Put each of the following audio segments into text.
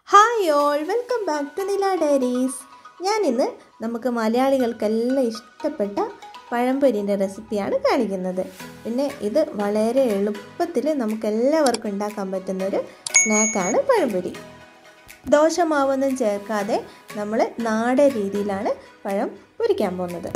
hi all welcome back to Nila diaries ഞാനിന്ന് നമുക്ക് മലയാളികൾക്കെല്ലാം ഇഷ്ടപ്പെട്ട പഴംപൊരിൻ്റെ റെസിപ്പിയാണ് കാണിക്കുന്നത് പിന്നെ ഇത് വളരെ എളുപ്പത്തിൽ നമുക്ക് എല്ലാവർക്കും ഉണ്ടാക്കാൻ പറ്റുന്നൊരു സ്നാക്കാണ് പഴംപൊരി ദോശമാവൊന്നും ചേർക്കാതെ നമ്മൾ നാടൻ രീതിയിലാണ് പഴം പൊരിക്കാൻ പോകുന്നത്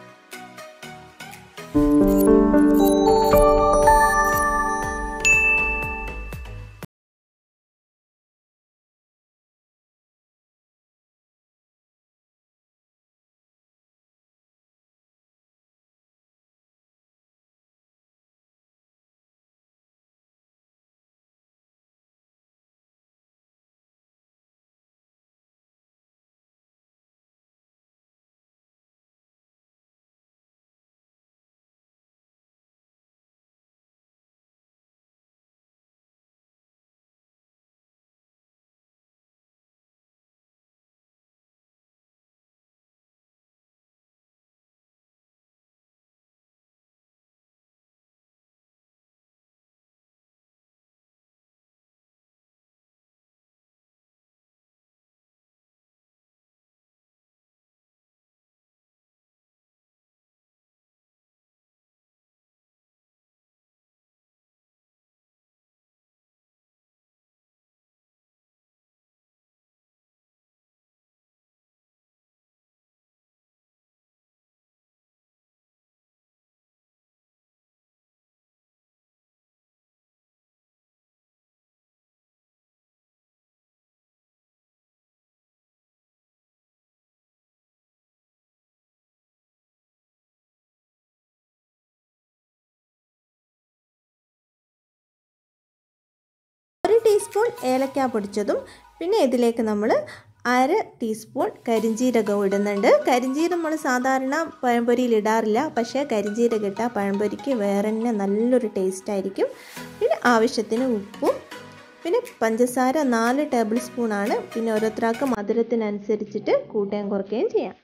ഒരു ടീസ്പൂൺ ഏലക്ക പൊടിച്ചതും പിന്നെ ഇതിലേക്ക് നമ്മൾ അര ടീസ്പൂൺ കരിഞ്ജീരകം ഇടുന്നുണ്ട് കരിഞ്ജീരകം നമ്മൾ സാധാരണ പഴംപൊരിയിൽ ഇടാറില്ല പക്ഷേ കരിഞ്ജീരകം ഇട്ടാൽ പഴംപൊരിക്ക് വേറെ തന്നെ നല്ലൊരു ടേസ്റ്റ് ആയിരിക്കും പിന്നെ ആവശ്യത്തിന് ഉപ്പും പിന്നെ പഞ്ചസാര നാല് ടേബിൾ സ്പൂണാണ് പിന്നെ ഓരോരുത്തർക്ക് മധുരത്തിനനുസരിച്ചിട്ട് കൂട്ടുകയും കുറയ്ക്കുകയും ചെയ്യാം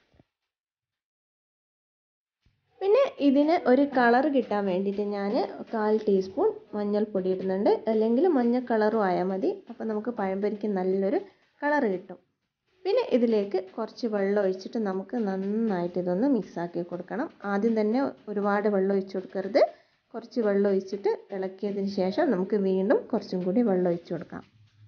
പിന്നെ ഇതിന് ഒരു കളർ കിട്ടാൻ വേണ്ടിയിട്ട് ഞാൻ കാൽ ടീസ്പൂൺ മഞ്ഞൾപ്പൊടി ഇടുന്നുണ്ട് അല്ലെങ്കിൽ മഞ്ഞ കളറും ആയാൽ മതി അപ്പോൾ നമുക്ക് പഴംപൊരിക്ക് നല്ലൊരു കളർ കിട്ടും പിന്നെ ഇതിലേക്ക് കുറച്ച് വെള്ളം ഒഴിച്ചിട്ട് നമുക്ക് നന്നായിട്ട് ഇതൊന്ന് മിക്സാക്കി കൊടുക്കണം ആദ്യം തന്നെ ഒരുപാട് വെള്ളം ഒഴിച്ചു കൊടുക്കരുത് കുറച്ച് വെള്ളം ഒഴിച്ചിട്ട് ഇളക്കിയതിന് ശേഷം നമുക്ക് വീണ്ടും കുറച്ചും കൂടി വെള്ളം ഒഴിച്ചു കൊടുക്കാം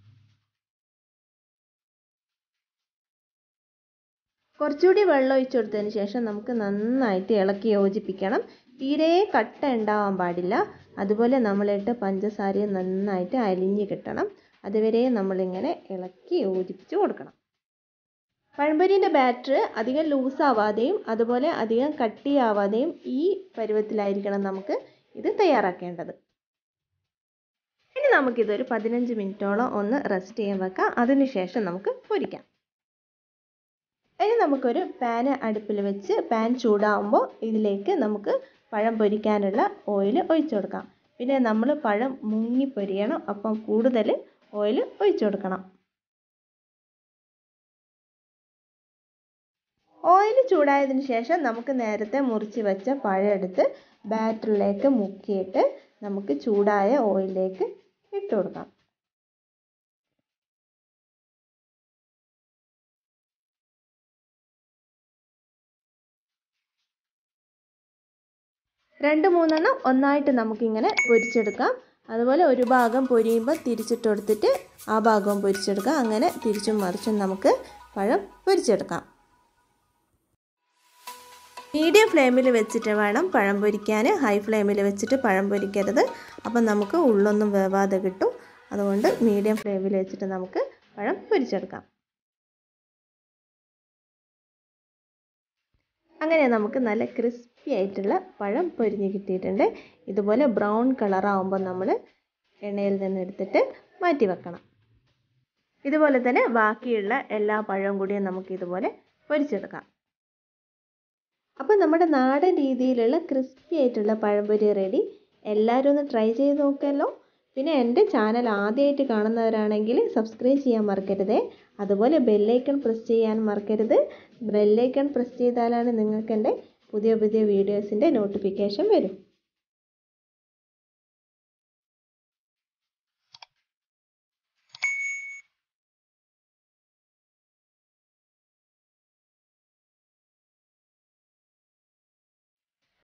കുറച്ചുകൂടി വെള്ളം ഒഴിച്ചു കൊടുത്തതിന് ശേഷം നമുക്ക് നന്നായിട്ട് ഇളക്കി യോജിപ്പിക്കണം തീരെ കട്ട ഉണ്ടാവാൻ പാടില്ല അതുപോലെ നമ്മളിട്ട് പഞ്ചസാരയും നന്നായിട്ട് അലിഞ്ഞ് കിട്ടണം അതുവരെ നമ്മളിങ്ങനെ ഇളക്കി യോജിപ്പിച്ച് കൊടുക്കണം പഴംപൊരിൻ്റെ ബാറ്റർ അധികം ലൂസാവാതെയും അതുപോലെ അധികം കട്ടിയാവാതെയും ഈ പരുവത്തിലായിരിക്കണം നമുക്ക് ഇത് തയ്യാറാക്കേണ്ടത് ഇനി നമുക്കിതൊരു പതിനഞ്ച് മിനിറ്റോളം ഒന്ന് റെസ്റ്റ് ചെയ്യാൻ വെക്കാം അതിനുശേഷം നമുക്ക് പൊരിക്കാം ഇനി നമുക്കൊരു പാന് അടുപ്പിൽ വെച്ച് പാൻ ചൂടാകുമ്പോൾ ഇതിലേക്ക് നമുക്ക് പഴം പൊരിക്കാനുള്ള ഓയിൽ ഒഴിച്ചു കൊടുക്കാം പിന്നെ നമ്മൾ പഴം മുങ്ങി പൊരിയണം അപ്പം കൂടുതൽ ഓയിൽ ഒഴിച്ചു കൊടുക്കണം ഓയിൽ ചൂടായതിന് ശേഷം നമുക്ക് നേരത്തെ മുറിച്ച് വെച്ച പഴം എടുത്ത് ബാറ്ററിലേക്ക് മുക്കിയിട്ട് നമുക്ക് ചൂടായ ഓയിലിലേക്ക് ഇട്ട് കൊടുക്കാം രണ്ട് മൂന്നെണ്ണം ഒന്നായിട്ട് നമുക്കിങ്ങനെ പൊരിച്ചെടുക്കാം അതുപോലെ ഒരു ഭാഗം പൊരിയുമ്പോൾ തിരിച്ചിട്ട് കൊടുത്തിട്ട് ആ ഭാഗവും പൊരിച്ചെടുക്കാം അങ്ങനെ തിരിച്ചും മറിച്ചും നമുക്ക് പഴം പൊരിച്ചെടുക്കാം മീഡിയം ഫ്ലെയിമിൽ വെച്ചിട്ട് വേണം പഴം പൊരിക്കാൻ ഹൈ ഫ്ലെയിമിൽ വെച്ചിട്ട് പഴം പൊരിക്കരുത് അപ്പം നമുക്ക് ഉള്ളൊന്നും വേവാതെ കിട്ടും അതുകൊണ്ട് മീഡിയം ഫ്ലെയിമിൽ വെച്ചിട്ട് നമുക്ക് പഴം പൊരിച്ചെടുക്കാം അങ്ങനെ നമുക്ക് നല്ല ക്രിസ്പി ആയിട്ടുള്ള പഴം പൊരിഞ്ഞ് കിട്ടിയിട്ടുണ്ട് ഇതുപോലെ ബ്രൗൺ കളറാകുമ്പോൾ നമ്മൾ എണ്ണയിൽ നിന്ന് എടുത്തിട്ട് മാറ്റി വെക്കണം ഇതുപോലെ തന്നെ ബാക്കിയുള്ള എല്ലാ പഴവും കൂടിയും നമുക്ക് ഇതുപോലെ പൊരിച്ചെടുക്കാം അപ്പോൾ നമ്മുടെ നാടൻ രീതിയിലുള്ള ക്രിസ്പി ആയിട്ടുള്ള പഴംപൊരി റെഡി എല്ലാവരും ഒന്ന് ട്രൈ ചെയ്ത് നോക്കുമല്ലോ പിന്നെ എൻ്റെ ചാനൽ ആദ്യമായിട്ട് കാണുന്നവരാണെങ്കിൽ സബ്സ്ക്രൈബ് ചെയ്യാൻ മറക്കരുതേ അതുപോലെ ബെല്ലൈക്കൺ പ്രസ് ചെയ്യാൻ മറക്കരുത് ബെല്ലൈക്കൺ പ്രസ് ചെയ്താലാണ് നിങ്ങൾക്ക് എൻ്റെ പുതിയ പുതിയ വീഡിയോസിൻ്റെ നോട്ടിഫിക്കേഷൻ വരും